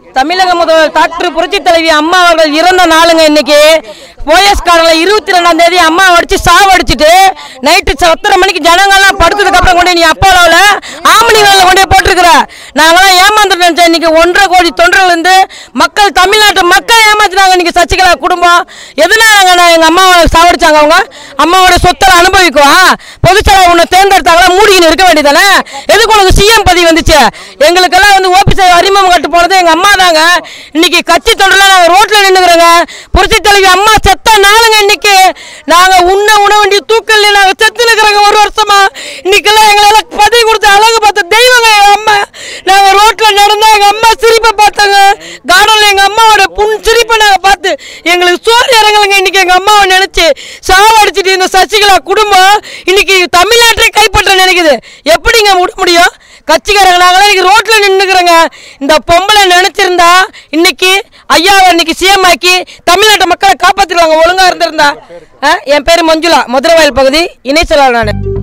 தமிழக முதல்வர் டாக்டர் புரட்சி தலைவி அம்மா அவர்கள் இறந்த நாளுங்க இன்னைக்கு போயஸ் காரில் இருபத்தி ரெண்டாம் தேதி அம்மா அடிச்சு சாவடிச்சிட்டு நைட்டு பத்தரை மணிக்கு ஜனங்கள்லாம் படுத்ததுக்கு அப்புறம் கொண்டு நீ அப்போலோவில் ஆம்பளிங்களில் கொண்டு போய் போட்டிருக்கிற நாங்களாம் ஏமாந்துட்டு நினைச்சோம் இன்னைக்கு ஒன்றரை கோடி தொண்டர்கள் இருந்து மக்கள் தமிழ்நாட்டு மக்கள் ஏமாத்தினாங்க இன்னைக்கு சசிகலா குடும்பம் எதனாலங்க நான் எங்கள் அம்மாவை சாவடிச்சாங்க அவங்க அம்மாவோட சொத்தை அனுபவிக்குவா பொதுச்செலவு உன்னை தேர்ந்தெடுத்தாங்களா மூடிக்கின்னு இருக்க வேண்டியதானே எதுக்கு உனக்கு சிஎம் பதவி வந்துச்சு எங்களுக்கெல்லாம் வந்து ஓபிஎஸ் அறிமுகம் கட்டு போனது எங்க அம்மா தாங்க இன்னைக்கு கட்சி தொண்டர்லாம் நாங்க ரோட்ல நின்னுக்கிறோங்க புரட்சி தலைவி அம்மா செத்த நாளுங்க இன்னைக்கு நாங்க உண்ண உண வேண்டிய தூக்கல்ல நாங்க செத்து நிக்கிறோங்க ஒரு வருஷமா இன்னைக்கெல்லாம் எங்களால பதவி கொடுத்த அழகு பார்த்த தெய்வங்க எங்க அம்மா நாங்க ரோட்ல நடந்தா எங்க அம்மா சிரிப்பை பார்த்தாங்க கார்டன்ல எங்க அம்மாவோட புண் சிரிப்பை நாங்க பார்த்து எங்களுக்கு சோறு இறங்கலைங்க இன்னைக்கு எங்க அம்மாவை நினைச்சு சாவடிச்சிட்டு இந்த சசிகலா குடும்பம் இன்னைக்கு தமிழ்நாட்டை கைப்பற்ற நினைக்குது எப்படிங்க விட முடியும் கட்சிக்காரங்க நாங்களாம் இன்னைக்கு ரோட்ல நின்றுக்கிறோங்க இந்த பொம்பளை நினைச்சிருந்தா இன்னைக்கு ஐயாவை இன்னைக்கு சிஎம் ஆக்கி தமிழ்நாட்டு மக்களை காப்பாத்திடுவாங்க ஒழுங்கா இருந்திருந்தா ஆ, என் பேர் மஞ்சுளா மதுரவாயல் பகுதி இணை செயலாளர் நான்